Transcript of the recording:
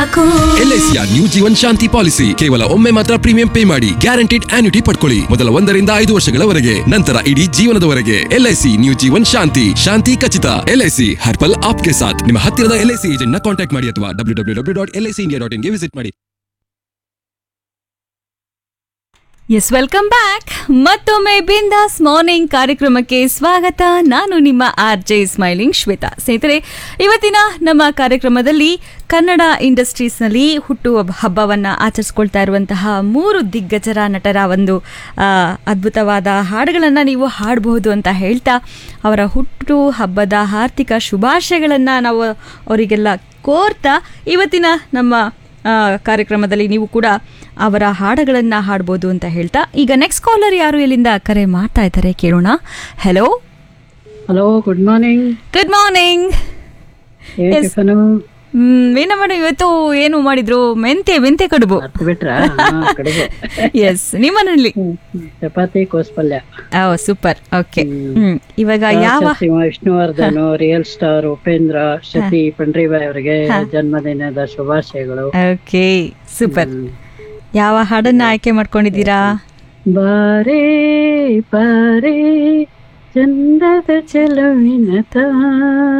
ಎಲ್ಐಸಿಯ new Jeevan Shanti policy ಕೇವಲ ಒಮ್ಮೆ ಮಾತ್ರ ಪ್ರೀಮಿಯಂ ಪೇ ಮಾಡಿ ಗ್ಯಾರಂಟಿಡ್ ಆನ್ಯುಟಿ ಪಡ್ಕೊಳ್ಳಿ ಮೊದಲ ಒಂದರಿಂದ ಐದು ವರ್ಷಗಳವರೆಗೆ ನಂತರ ಇಡೀ ಜೀವನದವರೆಗೆ ಎಲ್ಐಸಿ ನ್ಯೂ ಜೀವನ್ ಶಾಂತಿ ಶಾಂತಿ ಖಚಿತ ಎಲ್ಐಸಿ ಹರ್ಪಲ್ ಆಪ್ಗೆ ಸಾಥ್ ನಿಮ್ಮ ಹತ್ತಿರದ ಎಲ್ಐಸಿ ಏಜೆಂಟ್ ನ ಕಾಂಟ್ಯಾಕ್ಟ್ ಮಾಡಿ ಅಥವಾ W W W dot LIC India dot ಇನ್ಗೆ ವಿಸಿಟ್ ಮಾಡಿ ಎಸ್ ವೆಲ್ಕಮ್ ಬ್ಯಾಕ್ ಮತ್ತೊಮ್ಮೆ ಬಿಂದಾಸ್ ಮಾರ್ನಿಂಗ್ ಕಾರ್ಯಕ್ರಮಕ್ಕೆ ಸ್ವಾಗತ ನಾನು ನಿಮ್ಮ ಆರ್ ಜೆ ಸ್ಮೈಲಿಂಗ್ ಶ್ವೇತಾ ಸ್ನೇಹಿತರೆ ಇವತ್ತಿನ ನಮ್ಮ ಕಾರ್ಯಕ್ರಮದಲ್ಲಿ ಕನ್ನಡ ಇಂಡಸ್ಟ್ರೀಸ್ನಲ್ಲಿ ಹುಟ್ಟು ಹಬ್ಬವನ್ನು ಆಚರಿಸ್ಕೊಳ್ತಾ ಇರುವಂತಹ ಮೂರು ದಿಗ್ಗಜರ ನಟರ ಒಂದು ಆ, ಅದ್ಭುತವಾದ ಹಾಡುಗಳನ್ನು ನೀವು ಹಾಡಬಹುದು ಅಂತ ಹೇಳ್ತಾ ಅವರ ಹುಟ್ಟು ಹಬ್ಬದ ಆರ್ಥಿಕ ಶುಭಾಶಯಗಳನ್ನು ನಾವು ಅವರಿಗೆಲ್ಲ ಕೋರ್ತಾ ಇವತ್ತಿನ ನಮ್ಮ ಆ, ಕಾರ್ಯಕ್ರಮದಲ್ಲಿ ನೀವು ಕೂಡ ಅವರ ಹಾಡುಗಳನ್ನು ಹಾಡ್ಬೋದು ಅಂತ ಹೇಳ್ತಾ ಈಗ ನೆಕ್ಸ್ಟ್ ಕಾಲರ್ ಯಾರು ಎಲ್ಲಿಂದ ಕರೆ ಮಾಡ್ತಾ ಇದ್ದಾರೆ ಕೇಳೋಣ hello hello good morning good morning ಏನ್ Yes. ಟಿಫನು ವೀಣಾ ಮೇಡಮ್ ಇವತ್ತು ಏನು ಮಾಡಿದ್ರು ಮೆಂತೆ ಮೆಂತೆ ಕಡುಬು ಹತ್ತು ಬಿಟ್ರ ಕಡುಬು ಎಸ್ ನಿಮ್ಮನಲ್ಲಿ ಹ್ಮ್. ಚಪಾತಿ ಕೋಸ್ಪಲ್ಯ ಓ ಸೂಪರ್ ಓಕೆ ಹ್ಮ್ ಇವಾಗ ಯಾವ ಸಿಂಹ ವಿಷ್ಣುವರ್ಧನ್ ರಿಯಲ್ ಸ್ಟಾರ್ ಉಪೇಂದ್ರ ಶತಿ ಪಂಡ್ರಿಬಾಯಿ ಅವರಿಗೆ ಜನ್ಮದಿನದ ಶುಭಾಶಯಗಳು ಓಕೆ ಸೂಪರ್ ಯಾವ ಹಾಡನ್ನ ಆಯ್ಕೆ ಮಾಡ್ಕೊಂಡಿದ್ದೀರಾ ಬಾರೇ ಬಾರೇ ಚಂದದ ಚೆಲುವಿನ ತಾ